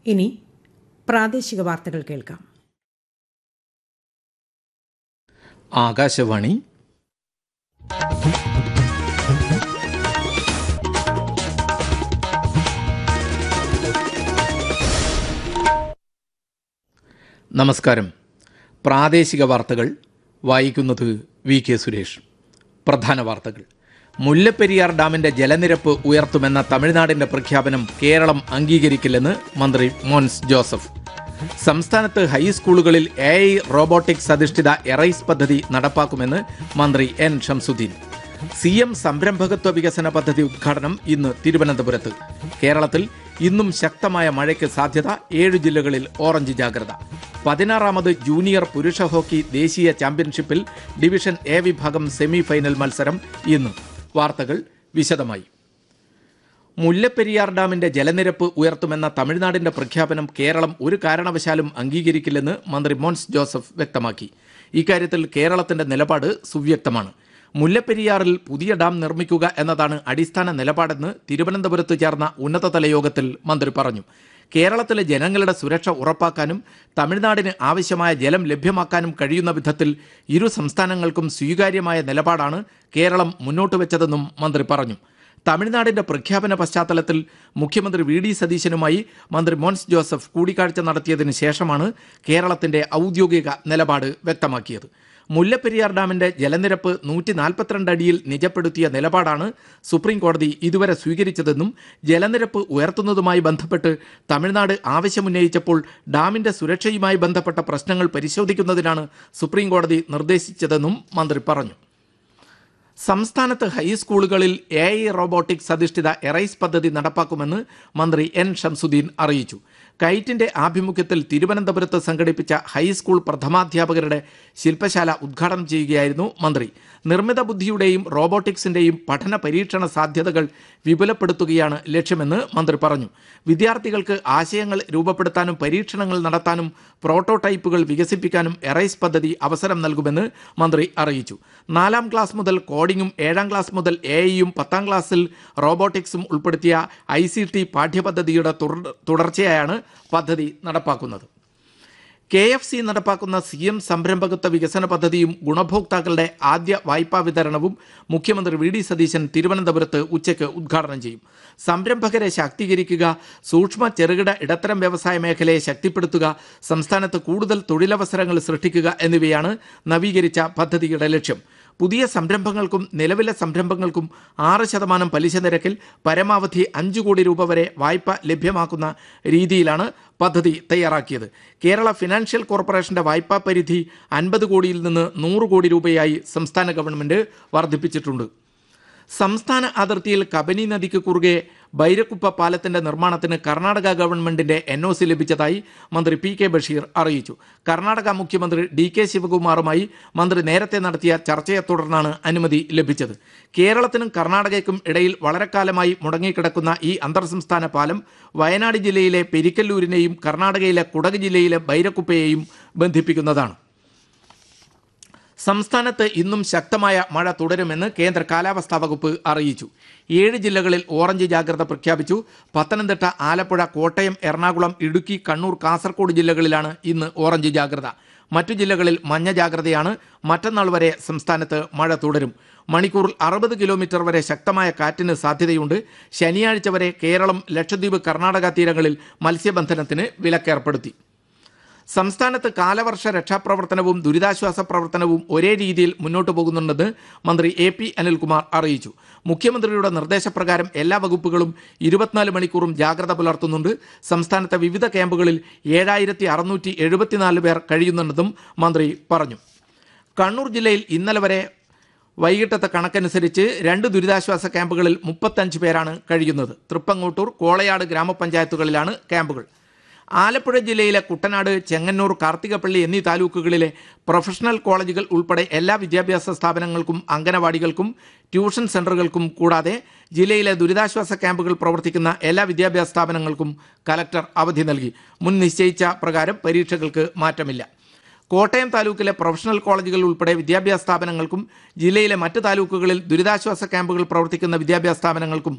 ഇനി പ്രാദേശിക വാർത്തകൾ കേൾക്കാം ആകാശവാണി നമസ്കാരം പ്രാദേശിക വാർത്തകൾ വായിക്കുന്നത് വി കെ സുരേഷ് പ്രധാന വാർത്തകൾ മുല്ലപ്പെരിയാർ ഡാമിന്റെ ജലനിരപ്പ് ഉയർത്തുമെന്ന തമിഴ്നാടിന്റെ പ്രഖ്യാപനം കേരളം അംഗീകരിക്കില്ലെന്ന് മന്ത്രി മോൻസ് ജോസഫ് സംസ്ഥാനത്ത് ഹൈസ്കൂളുകളിൽ എ ഐ റോബോട്ടിക്സ് അധിഷ്ഠിത എറൈസ് പദ്ധതി നടപ്പാക്കുമെന്ന് മന്ത്രി എൻ ഷംസുദ്ദീൻ സി എം സംരംഭകത്വ വികസന പദ്ധതി ഉദ്ഘാടനം ഇന്ന് തിരുവനന്തപുരത്ത് കേരളത്തിൽ ഇന്നും ശക്തമായ മഴയ്ക്ക് സാധ്യത ഏഴ് ജില്ലകളിൽ ഓറഞ്ച് ജാഗ്രത പതിനാറാമത് ജൂനിയർ പുരുഷ ഹോക്കി ദേശീയ ചാമ്പ്യൻഷിപ്പിൽ ഡിവിഷൻ എ വിഭാഗം സെമി ഫൈനൽ മത്സരം ഇന്ന് വാർത്തകൾ വിശദമായി മുല്ലപ്പെരിയാർ ഡാമിന്റെ ജലനിരപ്പ് ഉയർത്തുമെന്ന തമിഴ്നാടിന്റെ പ്രഖ്യാപനം കേരളം ഒരു കാരണവശാലും അംഗീകരിക്കില്ലെന്ന് മന്ത്രി മോൻസ് ജോസഫ് വ്യക്തമാക്കി ഇക്കാര്യത്തിൽ കേരളത്തിന്റെ നിലപാട് സുവ്യക്തമാണ് മുല്ലപ്പെരിയാറിൽ പുതിയ ഡാം നിർമ്മിക്കുക എന്നതാണ് അടിസ്ഥാന നിലപാടെന്ന് തിരുവനന്തപുരത്ത് ചേർന്ന ഉന്നതതല യോഗത്തിൽ മന്ത്രി പറഞ്ഞു കേരളത്തിലെ ജനങ്ങളുടെ സുരക്ഷ ഉറപ്പാക്കാനും തമിഴ്നാടിന് ആവശ്യമായ ജലം ലഭ്യമാക്കാനും കഴിയുന്ന വിധത്തിൽ ഇരു സംസ്ഥാനങ്ങൾക്കും സ്വീകാര്യമായ നിലപാടാണ് കേരളം മുന്നോട്ട് വെച്ചതെന്നും മന്ത്രി പറഞ്ഞു തമിഴ്നാടിന്റെ പ്രഖ്യാപന പശ്ചാത്തലത്തിൽ മുഖ്യമന്ത്രി വി ഡി സതീശനുമായി മന്ത്രി മോൻസ് ജോസഫ് കൂടിക്കാഴ്ച നടത്തിയതിനു ശേഷമാണ് കേരളത്തിന്റെ ഔദ്യോഗിക നിലപാട് വ്യക്തമാക്കിയത് മുല്ലപ്പെരിയാർ ഡാമിന്റെ ജലനിരപ്പ് നൂറ്റി നാൽപ്പത്തിരണ്ട് അടിയിൽ നിജപ്പെടുത്തിയ നിലപാടാണ് സുപ്രീം കോടതി ഇതുവരെ സ്വീകരിച്ചതെന്നും ജലനിരപ്പ് ഉയർത്തുന്നതുമായി ബന്ധപ്പെട്ട് തമിഴ്നാട് ആവശ്യമുന്നയിച്ചപ്പോൾ ഡാമിന്റെ സുരക്ഷയുമായി ബന്ധപ്പെട്ട പ്രശ്നങ്ങൾ പരിശോധിക്കുന്നതിനാണ് സുപ്രീം കോടതി നിർദ്ദേശിച്ചതെന്നും മന്ത്രി പറഞ്ഞു സംസ്ഥാനത്ത് ഹൈസ്കൂളുകളിൽ എ ഐ റോബോട്ടിക്സ് അധിഷ്ഠിത എറൈസ് പദ്ധതി നടപ്പാക്കുമെന്ന് മന്ത്രി എൻ ഷംസുദ്ദീൻ അറിയിച്ചു കൈറ്റിന്റെ ആഭിമുഖ്യത്തിൽ തിരുവനന്തപുരത്ത് സംഘടിപ്പിച്ച ഹൈസ്കൂൾ പ്രഥമാധ്യാപകരുടെ ശില്പശാല ഉദ്ഘാടനം ചെയ്യുകയായിരുന്നു മന്ത്രി നിർമ്മിത ബുദ്ധിയുടെയും റോബോട്ടിക്സിന്റെയും പഠന പരീക്ഷണ സാധ്യതകൾ വിപുലപ്പെടുത്തുകയാണ് ലക്ഷ്യമെന്ന് മന്ത്രി പറഞ്ഞു വിദ്യാർത്ഥികൾക്ക് ആശയങ്ങൾ രൂപപ്പെടുത്താനും പരീക്ഷണങ്ങൾ നടത്താനും പ്രോട്ടോടൈപ്പുകൾ വികസിപ്പിക്കാനും എറൈസ് പദ്ധതി അവസരം നൽകുമെന്ന് മന്ത്രി അറിയിച്ചു നാലാം ക്ലാസ് മുതൽ കോഡിംഗും ഏഴാം ക്ലാസ് മുതൽ എ ഐയും പത്താം ക്ലാസ്സിൽ റോബോട്ടിക്സും ഉൾപ്പെടുത്തിയ ഐ സി ടി പാഠ്യപദ്ധതിയുടെ തുടർ- തുടർച്ചയായാണ് പദ്ധതി നടപ്പാക്കുന്നത് കെ എഫ് സി നടപ്പാക്കുന്ന സി എം സംരംഭകത്വ വികസന പദ്ധതിയും ഗുണഭോക്താക്കളുടെ ആദ്യ വായ്പാ വിതരണവും മുഖ്യമന്ത്രി വി ഡി സതീശൻ തിരുവനന്തപുരത്ത് ഉച്ചയ്ക്ക് ഉദ്ഘാടനം ചെയ്യും സംരംഭകരെ ശാക്തീകരിക്കുക സൂക്ഷ്മ ചെറുകിട ഇടത്തരം വ്യവസായ മേഖലയെ ശക്തിപ്പെടുത്തുക സംസ്ഥാനത്ത് കൂടുതൽ തൊഴിലവസരങ്ങൾ സൃഷ്ടിക്കുക എന്നിവയാണ് നവീകരിച്ച പദ്ധതിയുടെ ലക്ഷ്യം പുതിയ സംരംഭങ്ങൾക്കും നിലവിലെ സംരംഭങ്ങൾക്കും ആറ് ശതമാനം പലിശ നിരക്കിൽ പരമാവധി അഞ്ച് കോടി രൂപ വരെ വായ്പ ലഭ്യമാക്കുന്ന രീതിയിലാണ് പദ്ധതി തയ്യാറാക്കിയത് കേരള ഫിനാൻഷ്യൽ കോർപ്പറേഷന്റെ വായ്പാ പരിധി അൻപത് കോടിയിൽ നിന്ന് നൂറ് കോടി രൂപയായി സംസ്ഥാന ഗവൺമെന്റ് വർദ്ധിപ്പിച്ചിട്ടുണ്ട് സംസ്ഥാന അതിർത്തിയിൽ കബനി നദിക്ക് കുറുകെ ബൈരക്കുപ്പ പാലത്തിന്റെ നിർമ്മാണത്തിന് കർണാടക ഗവൺമെന്റിന്റെ എൻ ഒ സി ലഭിച്ചതായി മന്ത്രി പി കെ ബഷീർ അറിയിച്ചു കർണാടക മുഖ്യമന്ത്രി ഡി കെ ശിവകുമാറുമായി മന്ത്രി നേരത്തെ നടത്തിയ ചർച്ചയെ തുടർന്നാണ് അനുമതി ലഭിച്ചത് കേരളത്തിനും കർണാടകയ്ക്കും ഇടയിൽ വളരെക്കാലമായി മുടങ്ങിക്കിടക്കുന്ന ഈ അന്തർ സംസ്ഥാന പാലം വയനാട് ജില്ലയിലെ പെരിക്കല്ലൂരിനെയും കർണാടകയിലെ കുടക് ജില്ലയിലെ ബൈരക്കുപ്പയെയും ബന്ധിപ്പിക്കുന്നതാണ് സംസ്ഥാനത്ത് ഇന്നും ശക്തമായ മഴ തുടരുമെന്ന് കേന്ദ്ര കാലാവസ്ഥാ വകുപ്പ് അറിയിച്ചു ഏഴ് ജില്ലകളിൽ ഓറഞ്ച് ജാഗ്രത പ്രഖ്യാപിച്ചു പത്തനംതിട്ട ആലപ്പുഴ കോട്ടയം എറണാകുളം ഇടുക്കി കണ്ണൂർ കാസർഗോഡ് ജില്ലകളിലാണ് ഇന്ന് ഓറഞ്ച് ജാഗ്രത മറ്റു ജില്ലകളിൽ മഞ്ഞ ജാഗ്രതയാണ് മറ്റന്നാൾ വരെ സംസ്ഥാനത്ത് മഴ തുടരും മണിക്കൂറിൽ അറുപത് കിലോമീറ്റർ വരെ ശക്തമായ കാറ്റിന് സാധ്യതയുണ്ട് ശനിയാഴ്ച വരെ കേരളം ലക്ഷദ്വീപ് കർണാടക തീരങ്ങളിൽ മത്സ്യബന്ധനത്തിന് വിലക്കേർപ്പെടുത്തി സംസ്ഥാനത്ത് കാലവർഷ രക്ഷാപ്രവർത്തനവും ദുരിതാശ്വാസ പ്രവർത്തനവും ഒരേ രീതിയിൽ മുന്നോട്ടു പോകുന്നുണ്ടെന്ന് മന്ത്രി എ പി അനിൽകുമാർ അറിയിച്ചു മുഖ്യമന്ത്രിയുടെ നിർദ്ദേശപ്രകാരം എല്ലാ വകുപ്പുകളും ഇരുപത്തിനാല് മണിക്കൂറും ജാഗ്രത പുലർത്തുന്നുണ്ട് സംസ്ഥാനത്തെ വിവിധ ക്യാമ്പുകളിൽ ഏഴായിരത്തി അറുന്നൂറ്റി എഴുപത്തിനാല് പേർ കഴിയുന്നുണ്ടെന്നും മന്ത്രി പറഞ്ഞു കണ്ണൂർ ജില്ലയിൽ ഇന്നലെ വരെ വൈകിട്ടത്തെ കണക്കനുസരിച്ച് രണ്ട് ദുരിതാശ്വാസ ക്യാമ്പുകളിൽ മുപ്പത്തഞ്ച് പേരാണ് കഴിയുന്നത് തൃപ്പങ്ങോട്ടൂർ കോളയാട് ഗ്രാമപഞ്ചായത്തുകളിലാണ് ക്യാമ്പുകൾ ആലപ്പുഴ ജില്ലയിലെ കുട്ടനാട് ചെങ്ങന്നൂർ കാർത്തികപ്പള്ളി എന്നീ താലൂക്കുകളിലെ പ്രൊഫഷണൽ കോളേജുകൾ ഉൾപ്പെടെ എല്ലാ വിദ്യാഭ്യാസ സ്ഥാപനങ്ങൾക്കും അംഗനവാടികൾക്കും ട്യൂഷൻ സെന്ററുകൾക്കും കൂടാതെ ജില്ലയിലെ ദുരിതാശ്വാസ ക്യാമ്പുകൾ പ്രവർത്തിക്കുന്ന എല്ലാ വിദ്യാഭ്യാസ സ്ഥാപനങ്ങൾക്കും കലക്ടർ അവധി നൽകി മുൻ നിശ്ചയിച്ച പ്രകാരം പരീക്ഷകൾക്ക് മാറ്റമില്ല കോട്ടയം താലൂക്കിലെ പ്രൊഫഷണൽ കോളേജുകൾ ഉൾപ്പെടെ വിദ്യാഭ്യാസ സ്ഥാപനങ്ങൾക്കും ജില്ലയിലെ മറ്റ് താലൂക്കുകളിൽ ദുരിതാശ്വാസ ക്യാമ്പുകൾ പ്രവർത്തിക്കുന്ന വിദ്യാഭ്യാസ സ്ഥാപനങ്ങൾക്കും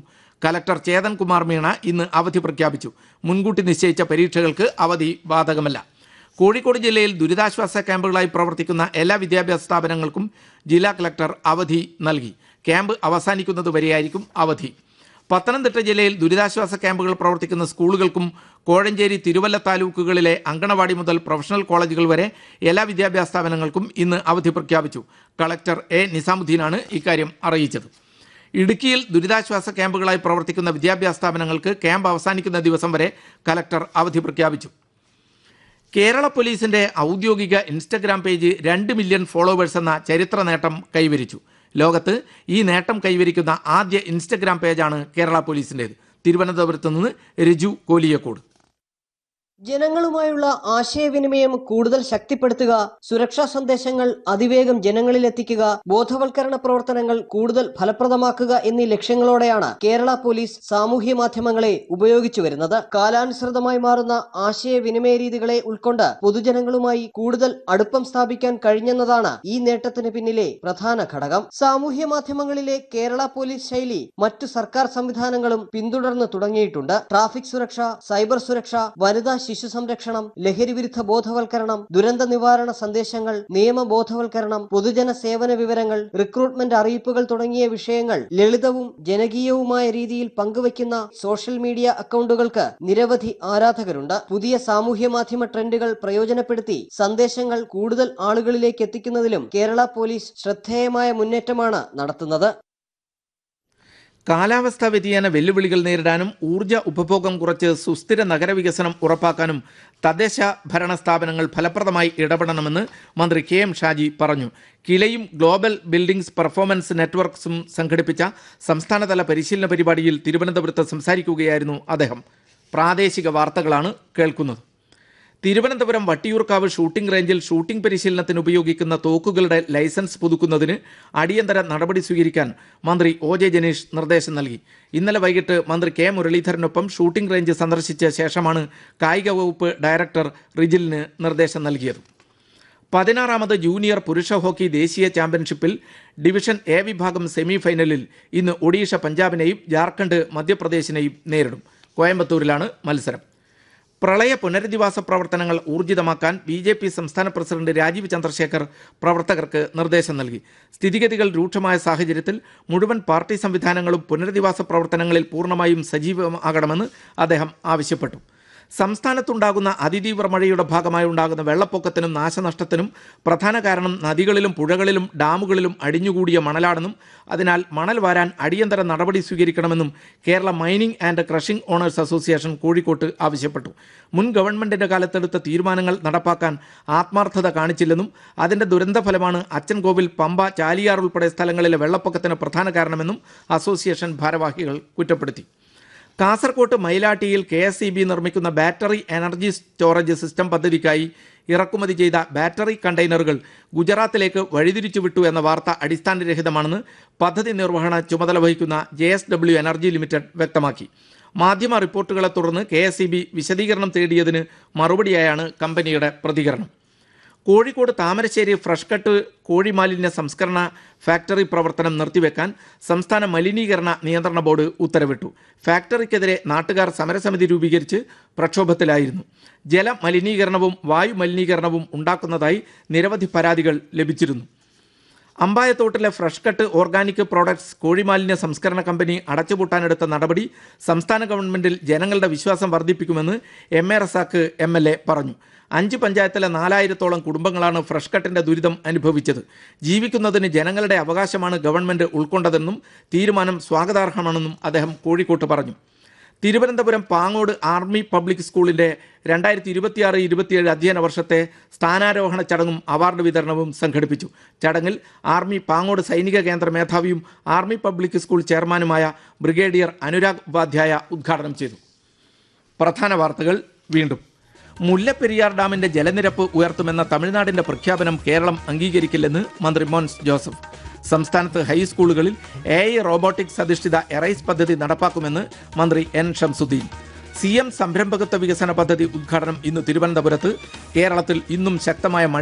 കലക്ടർ ചേതൻ കുമാർ മീണ ഇന്ന് അവധി പ്രഖ്യാപിച്ചു മുൻകൂട്ടി നിശ്ചയിച്ച പരീക്ഷകൾക്ക് അവധി ബാധകമല്ല കോഴിക്കോട് ജില്ലയിൽ ദുരിതാശ്വാസ ക്യാമ്പുകളായി പ്രവർത്തിക്കുന്ന എല്ലാ വിദ്യാഭ്യാസ സ്ഥാപനങ്ങൾക്കും ജില്ലാ കളക്ടർ അവധി നൽകി ക്യാമ്പ് അവസാനിക്കുന്നതുവരെയായിരിക്കും അവധി പത്തനംതിട്ട ജില്ലയിൽ ദുരിതാശ്വാസ ക്യാമ്പുകൾ പ്രവർത്തിക്കുന്ന സ്കൂളുകൾക്കും കോഴഞ്ചേരി തിരുവല്ല താലൂക്കുകളിലെ അങ്കണവാടി മുതൽ പ്രൊഫഷണൽ കോളേജുകൾ വരെ എല്ലാ വിദ്യാഭ്യാസ സ്ഥാപനങ്ങൾക്കും ഇന്ന് അവധി പ്രഖ്യാപിച്ചു കളക്ടർ എ നിസാമുദ്ദീനാണ് ഇക്കാര്യം അറിയിച്ചത് ഇടുക്കിയിൽ ദുരിതാശ്വാസ ക്യാമ്പുകളായി പ്രവർത്തിക്കുന്ന വിദ്യാഭ്യാസ സ്ഥാപനങ്ങൾക്ക് ക്യാമ്പ് അവസാനിക്കുന്ന ദിവസം വരെ കലക്ടർ അവധി പ്രഖ്യാപിച്ചു കേരള പോലീസിന്റെ ഔദ്യോഗിക ഇൻസ്റ്റഗ്രാം പേജ് രണ്ട് മില്യൺ ഫോളോവേഴ്സ് എന്ന ചരിത്ര നേട്ടം കൈവരിച്ചു ലോകത്ത് ഈ നേട്ടം കൈവരിക്കുന്ന ആദ്യ ഇൻസ്റ്റഗ്രാം പേജാണ് കേരള പോലീസിൻ്റേത് തിരുവനന്തപുരത്ത് നിന്ന് രജു കോലിയക്കോട് ജനങ്ങളുമായുള്ള ആശയവിനിമയം കൂടുതൽ ശക്തിപ്പെടുത്തുക സുരക്ഷാ സന്ദേശങ്ങൾ അതിവേഗം ജനങ്ങളിൽ എത്തിക്കുക ബോധവൽക്കരണ പ്രവർത്തനങ്ങൾ കൂടുതൽ ഫലപ്രദമാക്കുക എന്നീ ലക്ഷ്യങ്ങളോടെയാണ് കേരള പോലീസ് സാമൂഹ്യ മാധ്യമങ്ങളെ ഉപയോഗിച്ചു വരുന്നത് കാലാനുസൃതമായി മാറുന്ന ആശയവിനിമയ രീതികളെ ഉൾക്കൊണ്ട് പൊതുജനങ്ങളുമായി കൂടുതൽ അടുപ്പം സ്ഥാപിക്കാൻ കഴിഞ്ഞെന്നതാണ് ഈ നേട്ടത്തിന് പിന്നിലെ പ്രധാന ഘടകം സാമൂഹ്യ മാധ്യമങ്ങളിലെ കേരള പോലീസ് ശൈലി മറ്റു സർക്കാർ സംവിധാനങ്ങളും പിന്തുടർന്ന് തുടങ്ങിയിട്ടുണ്ട് ട്രാഫിക് സുരക്ഷ സൈബർ സുരക്ഷ വനിതാ ശിശു സംരക്ഷണം ലഹരിവിരുദ്ധ ബോധവൽക്കരണം ദുരന്ത നിവാരണ സന്ദേശങ്ങൾ നിയമ ബോധവൽക്കരണം പൊതുജന സേവന വിവരങ്ങൾ റിക്രൂട്ട്മെന്റ് അറിയിപ്പുകൾ തുടങ്ങിയ വിഷയങ്ങൾ ലളിതവും ജനകീയവുമായ രീതിയിൽ പങ്കുവയ്ക്കുന്ന സോഷ്യൽ മീഡിയ അക്കൗണ്ടുകൾക്ക് നിരവധി ആരാധകരുണ്ട് പുതിയ സാമൂഹ്യ മാധ്യമ ട്രെൻഡുകൾ പ്രയോജനപ്പെടുത്തി സന്ദേശങ്ങൾ കൂടുതൽ ആളുകളിലേക്ക് എത്തിക്കുന്നതിലും കേരള പോലീസ് ശ്രദ്ധേയമായ മുന്നേറ്റമാണ് നടത്തുന്നത് കാലാവസ്ഥാ വ്യതിയാന വെല്ലുവിളികൾ നേരിടാനും ഊർജ്ജ ഉപഭോഗം കുറച്ച് സുസ്ഥിര നഗരവികസനം ഉറപ്പാക്കാനും തദ്ദേശ ഭരണ സ്ഥാപനങ്ങൾ ഫലപ്രദമായി ഇടപെടണമെന്ന് മന്ത്രി കെ എം ഷാജി പറഞ്ഞു കിലയും ഗ്ലോബൽ ബിൽഡിംഗ്സ് പെർഫോമൻസ് നെറ്റ്വർക്ക്സും സംഘടിപ്പിച്ച സംസ്ഥാനതല പരിശീലന പരിപാടിയിൽ തിരുവനന്തപുരത്ത് സംസാരിക്കുകയായിരുന്നു അദ്ദേഹം പ്രാദേശിക വാർത്തകളാണ് കേൾക്കുന്നത് തിരുവനന്തപുരം വട്ടിയൂർക്കാവ് ഷൂട്ടിംഗ് റേഞ്ചിൽ ഷൂട്ടിംഗ് പരിശീലനത്തിന് ഉപയോഗിക്കുന്ന തോക്കുകളുടെ ലൈസൻസ് പുതുക്കുന്നതിന് അടിയന്തര നടപടി സ്വീകരിക്കാൻ മന്ത്രി ഒ ജെ ജനീഷ് നിർദ്ദേശം നൽകി ഇന്നലെ വൈകിട്ട് മന്ത്രി കെ മുരളീധരനൊപ്പം ഷൂട്ടിംഗ് റേഞ്ച് സന്ദർശിച്ച ശേഷമാണ് കായിക വകുപ്പ് ഡയറക്ടർ റിജിലിന് നിർദ്ദേശം നൽകിയത് പതിനാറാമത് ജൂനിയർ പുരുഷ ഹോക്കി ദേശീയ ചാമ്പ്യൻഷിപ്പിൽ ഡിവിഷൻ എ വിഭാഗം സെമി ഫൈനലിൽ ഇന്ന് ഒഡീഷ പഞ്ചാബിനെയും ജാർഖണ്ഡ് മധ്യപ്രദേശിനെയും നേരിടും കോയമ്പത്തൂരിലാണ് മത്സരം പ്രളയ പുനരധിവാസ പ്രവർത്തനങ്ങൾ ഊർജിതമാക്കാൻ ബി ജെ പി സംസ്ഥാന പ്രസിഡന്റ് രാജീവ് ചന്ദ്രശേഖർ പ്രവർത്തകർക്ക് നിർദ്ദേശം നൽകി സ്ഥിതിഗതികൾ രൂക്ഷമായ സാഹചര്യത്തിൽ മുഴുവൻ പാർട്ടി സംവിധാനങ്ങളും പുനരധിവാസ പ്രവർത്തനങ്ങളിൽ പൂർണ്ണമായും സജീവമാകണമെന്ന് അദ്ദേഹം ആവശ്യപ്പെട്ടു സംസ്ഥാനത്തുണ്ടാകുന്ന അതിതീവ്ര മഴയുടെ ഭാഗമായി ഉണ്ടാകുന്ന വെള്ളപ്പൊക്കത്തിനും നാശനഷ്ടത്തിനും പ്രധാന കാരണം നദികളിലും പുഴകളിലും ഡാമുകളിലും അടിഞ്ഞുകൂടിയ മണലാണെന്നും അതിനാൽ മണൽ വാരാൻ അടിയന്തര നടപടി സ്വീകരിക്കണമെന്നും Kerala mining and crushing owners association കോഴിക്കോട്ട് ആവശ്യപ്പെട്ടു മുൻ ഗവൺമെന്റിന്റെ കാലത്തെടുത്ത തീരുമാനങ്ങൾ നടപ്പാക്കാൻ ആത്മാർത്ഥത കാണിച്ചില്ലെന്നും അതിന്റെ ദുരന്തഫലമാണ് അച്ചൻകോവിൽ പമ്പ ചാലിയാർ ഉൾപ്പെടെ സ്ഥലങ്ങളിലെ വെള്ളപ്പൊക്കത്തിന് പ്രധാന കാരണമെന്നും അസോസിയേഷൻ ഭാരവാഹികൾ കുറ്റപ്പെടുത്തി കാസർകോട്ട് മയിലാട്ടിയിൽ കെ എസ് ഇ ബി നിർമ്മിക്കുന്ന ബാറ്ററി എനർജി സ്റ്റോറേജ് സിസ്റ്റം പദ്ധതിക്കായി ഇറക്കുമതി ചെയ്ത ബാറ്ററി കണ്ടെയ്നറുകൾ ഗുജറാത്തിലേക്ക് വഴിതിരിച്ചു വിട്ടു എന്ന വാർത്ത അടിസ്ഥാനരഹിതമാണെന്ന് പദ്ധതി നിർവഹണ ചുമതല വഹിക്കുന്ന J S W energy limited വ്യക്തമാക്കി മാധ്യമ റിപ്പോർട്ടുകളെ തുടർന്ന് കെ എസ് ഇ ബി വിശദീകരണം തേടിയതിന് മറുപടിയായാണ് കമ്പനിയുടെ പ്രതികരണം കോഴിക്കോട് താമരശ്ശേരി ഫ്രഷ് കട്ട് കോഴി മാലിന്യ സംസ്കരണ ഫാക്ടറി പ്രവർത്തനം നിർത്തിവെക്കാൻ സംസ്ഥാന മലിനീകരണ നിയന്ത്രണ ബോർഡ് ഉത്തരവിട്ടു ഫാക്ടറിക്കെതിരെ നാട്ടുകാർ സമരസമിതി രൂപീകരിച്ച് പ്രക്ഷോഭത്തിലായിരുന്നു ജല മലിനീകരണവും വായു മലിനീകരണവും ഉണ്ടാക്കുന്നതായി നിരവധി പരാതികൾ ലഭിച്ചിരുന്നു അമ്പായത്തോട്ടിലെ ഫ്രഷ് കട്ട് ഓർഗാനിക് പ്രോഡക്ട്സ് കോഴിമാലിന്യ സംസ്കരണ കമ്പനി അടച്ചുപൂട്ടാനെടുത്ത നടപടി സംസ്ഥാന ഗവൺമെന്റിൽ ജനങ്ങളുടെ വിശ്വാസം വർദ്ധിപ്പിക്കുമെന്ന് M A Razak M L A പറഞ്ഞു അഞ്ച് പഞ്ചായത്തിലെ നാലായിരത്തോളം കുടുംബങ്ങളാണ് ഫ്രഷ് കട്ടിന്റെ ദുരിതം അനുഭവിച്ചത് ജീവിക്കുന്നതിന് ജനങ്ങളുടെ അവകാശമാണ് ഗവൺമെന്റ് ഉൾക്കൊണ്ടതെന്നും തീരുമാനം സ്വാഗതാർഹമാണെന്നും അദ്ദേഹം കോഴിക്കോട്ട് പറഞ്ഞു തിരുവനന്തപുരം പാങ്ങോട് ആർമി പബ്ലിക് സ്കൂളിന്റെ രണ്ടായിരത്തി ഇരുപത്തിയാറ് ഇരുപത്തിയേഴ് അധ്യയന വർഷത്തെ സ്ഥാനാരോഹണ ചടങ്ങും അവാർഡ് വിതരണവും സംഘടിപ്പിച്ചു ചടങ്ങിൽ ആർമി പാങ്ങോട് സൈനിക കേന്ദ്ര മേധാവിയും ആർമി പബ്ലിക് സ്കൂൾ ചെയർമാനുമായ ബ്രിഗേഡിയർ അനുരാഗ് ഉപാധ്യായ ഉദ്ഘാടനം ചെയ്തു പ്രധാന വാർത്തകൾ വീണ്ടും മുല്ലപ്പെരിയാർ ഡാമിന്റെ ജലനിരപ്പ് ഉയർത്തുമെന്ന തമിഴ്നാടിന്റെ പ്രഖ്യാപനം കേരളം അംഗീകരിക്കില്ലെന്ന് മന്ത്രി മോൻസ് ജോസഫ് സംസ്ഥാനത്ത് ഹൈസ്കൂളുകളിൽ എ ഐ റോബോട്ടിക്സ് അധിഷ്ഠിത എറൈസ് പദ്ധതി നടപ്പാക്കുമെന്ന് മന്ത്രി എൻ ഷംസുദ്ദീൻ സി എം സംരംഭകത്വ വികസന പദ്ധതി ഉദ്ഘാടനം ഇന്ന് തിരുവനന്തപുരത്ത് കേരളത്തിൽ ഇന്നും ശക്തമായ മഴ